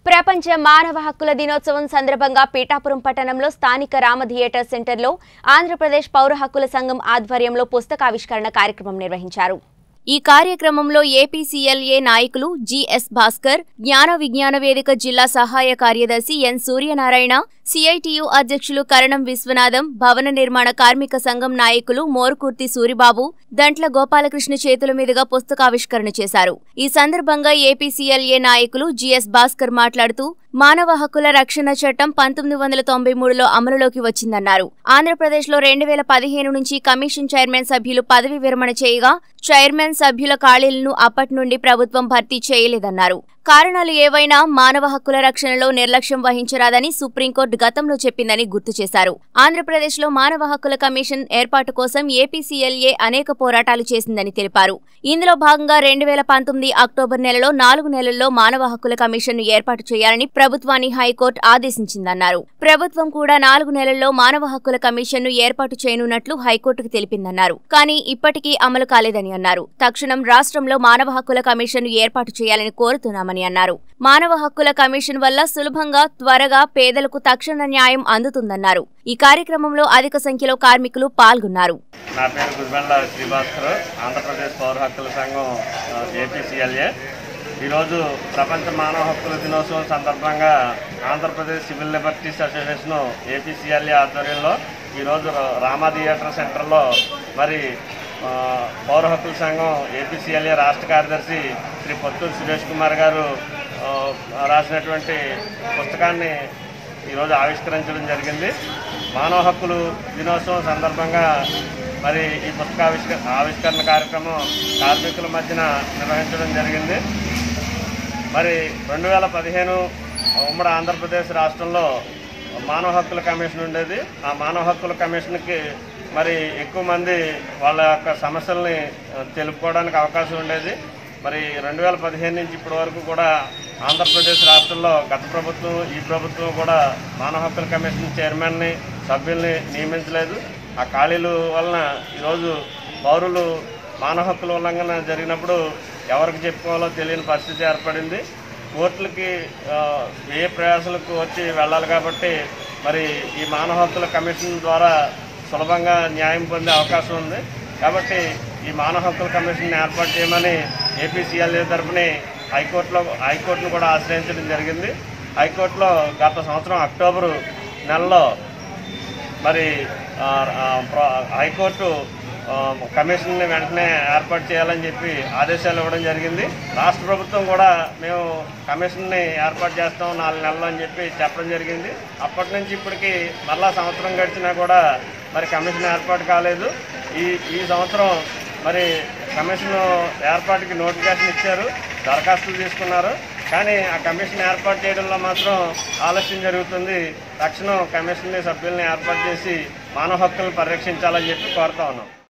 ప్రపంచ మానవ హక్కుల దినోత్సవం సందర్భంగా పీఠాపురం పట్టణంలో స్థానిక రామ థియేటర్ సెంటర్లో ఆంధ్రప్రదేశ్ పౌర హక్కుల సంఘం ఆధ్వర్యంలో పుస్తకావిష్కరణ కార్యక్రమం నిర్వహించారు ఈ కార్యక్రమంలో ఏపీసీఎల్ఏ నాయకులు జిఎస్ భాస్కర్ జ్ఞాన విజ్ఞాన వేదిక జిల్లా సహాయ కార్యదర్శి ఎన్ సూర్యనారాయణ సిఐటియు అధ్యక్షులు కరణం విశ్వనాథం భవన నిర్మాణ కార్మిక సంఘం నాయకులు మోరుకుర్తి సూరిబాబు దంట్ల గోపాలకృష్ణ చేతుల మీదుగా పుస్తకావిష్కరణ చేశారు ఈ సందర్భంగా ఏపీసీఎల్ఏ నాయకులు జిఎస్ భాస్కర్ మాట్లాడుతూ మానవ హక్కుల రక్షణ చట్టం పంతొమ్మిది వందల తొంభై మూడులో అమలులోకి వచ్చిందన్నారు ఆంధ్రప్రదేశ్లో రెండు వేల పదిహేను నుంచి కమిషన్ చైర్మన్ సభ్యులు పదవి విరమణ చేయగా చైర్మన్ సభ్యుల ఖాళీలను అప్పటి నుండి ప్రభుత్వం భర్తీ చేయలేదన్నారు కారణాలు ఏవైనా మానవ హక్కుల రక్షణలో నిర్లక్ష్యం వహించరాదని సుప్రీంకోర్టు గతంలో చెప్పిందని గుర్తు చేశారు ఆంధ్రప్రదేశ్లో మానవ హక్కుల కమిషన్ ఏర్పాటు కోసం ఏపీసీఎల్ఏ అనేక పోరాటాలు చేసిందని తెలిపారు ఇందులో భాగంగా రెండు వేల పంతొమ్మిది అక్టోబర్ నెలలో నాలుగు నెలల్లో మానవ హక్కుల కమిషన్ను ఏర్పాటు చేయాలని ప్రభుత్వాన్ని హైకోర్టు ఆదేశించిందన్నారు ప్రభుత్వం కూడా నాలుగు నెలల్లో మానవ హక్కుల కమిషన్ను ఏర్పాటు చేయనున్నట్లు హైకోర్టుకు తెలిపిందన్నారు కానీ ఇప్పటికీ అమలు కాలేదని అన్నారు తక్షణం రాష్ట్రంలో మానవ హక్కుల కమిషన్ను ఏర్పాటు చేయాలని కోరుతున్నామని అన్నారు మానవ హక్కుల కమిషన్ వల్ల సులభంగా త్వరగా పేదలకు తక్షణ న్యాయం అందుతుందన్నారు ఈ కార్యక్రమంలో అధిక సంఖ్యలో కార్మికులు పాల్గొన్నారు నా పేరు గురిబండ శ్రీభాస్కర్ ఆంధ్రప్రదేశ్ పౌర హక్కుల సంఘం ఏపీసీఎల్ఏ ఈరోజు ప్రపంచ మానవ హక్కుల దినోత్సవం సందర్భంగా Andhra Pradesh civil liberties association APCLA ఆధ్వర్యంలో ఈరోజు రామా థియేటర్ సెంటర్లో మరి ఆ, పౌర హక్కుల సంఘం ఏపీసీఎల్ఏ రాష్ట్ర కార్యదర్శి శ్రీ పొత్తూరు సురేష్ కుమార్ గారు ఆ, రాసినటువంటి పుస్తకాన్ని ఈరోజు ఆవిష్కరించడం జరిగింది మానవ హక్కులు దినోత్సవం సందర్భంగా మరి ఈ పుస్తకావిష్క ఆవిష్కరణ కార్యక్రమం కార్మికుల మధ్యన నిర్వహించడం జరిగింది మరి రెండు వేల పదిహేను ఉమ్మడి ఆంధ్రప్రదేశ్ రాష్ట్రంలో మానవ హక్కుల కమిషన్ ఉండేది ఆ మానవ హక్కుల కమిషన్కి మరి ఎక్కువ మంది వాళ్ళ యొక్క సమస్యల్ని ఆ, తెలుపుకోవడానికి అవకాశం ఉండేది మరి రెండు వేల పదిహేను నుంచి ఇప్పటి వరకు కూడా ఆంధ్రప్రదేశ్ రాష్ట్రంలో గత ప్రభుత్వం ఈ ప్రభుత్వం కూడా మానవ హక్కుల కమిషన్ చైర్మన్ని సభ్యుల్ని నియమించలేదు ఆ ఖాళీలు వలన ఈరోజు పౌరులు మానవ హక్కుల ఉల్లంఘన జరిగినప్పుడు ఎవరికి చెప్పుకోవాలో తెలియని పరిస్థితి ఏర్పడింది కోర్టులకి ఆ, ఏ ప్రయాసాలకు వచ్చి వెళ్ళాలి కాబట్టి మరి ఈ మానవ హక్కుల కమిషన్ ద్వారా సులభంగా న్యాయం పొందే అవకాశం ఉంది కాబట్టి ఈ మానవ హక్కుల కమిషన్ ఏర్పాటు చేయమని ఏపీసీఎల్ఏ తరఫుని హైకోర్టులో హైకోర్టును కూడా ఆశ్రయించడం జరిగింది హైకోర్టులో గత సంవత్సరం అక్టోబరు నెలలో మరి ఆ, ఆ, ప్ర- హైకోర్టు ఆ, కమిషన్ని వెంటనే ఏర్పాటు చేయాలని చెప్పి ఆదేశాలు ఇవ్వడం జరిగింది రాష్ట్ర ప్రభుత్వం కూడా మేము కమిషన్ని ఏర్పాటు చేస్తాం నాలుగు నెలలు అని చెప్పి చెప్పడం జరిగింది అప్పటి నుంచి ఇప్పటికి మరలా సంవత్సరం గడిచినా కూడా మరి కమిషన్ ఏర్పాటు కాలేదు ఈ ఈ సంవత్సరం మరి కమిషన్ ఏర్పాటుకి నోటిఫికేషన్ ఇచ్చారు దరఖాస్తులు తీసుకున్నారు కానీ ఆ కమిషన్ ఏర్పాటు చేయడంలో మాత్రం ఆలస్యం జరుగుతుంది తక్షణం కమిషన్ సభ్యుల్ని ఏర్పాటు చేసి మానవ హక్కులను పరిరక్షించాలని చెప్పి కోరుతా ఉన్నాం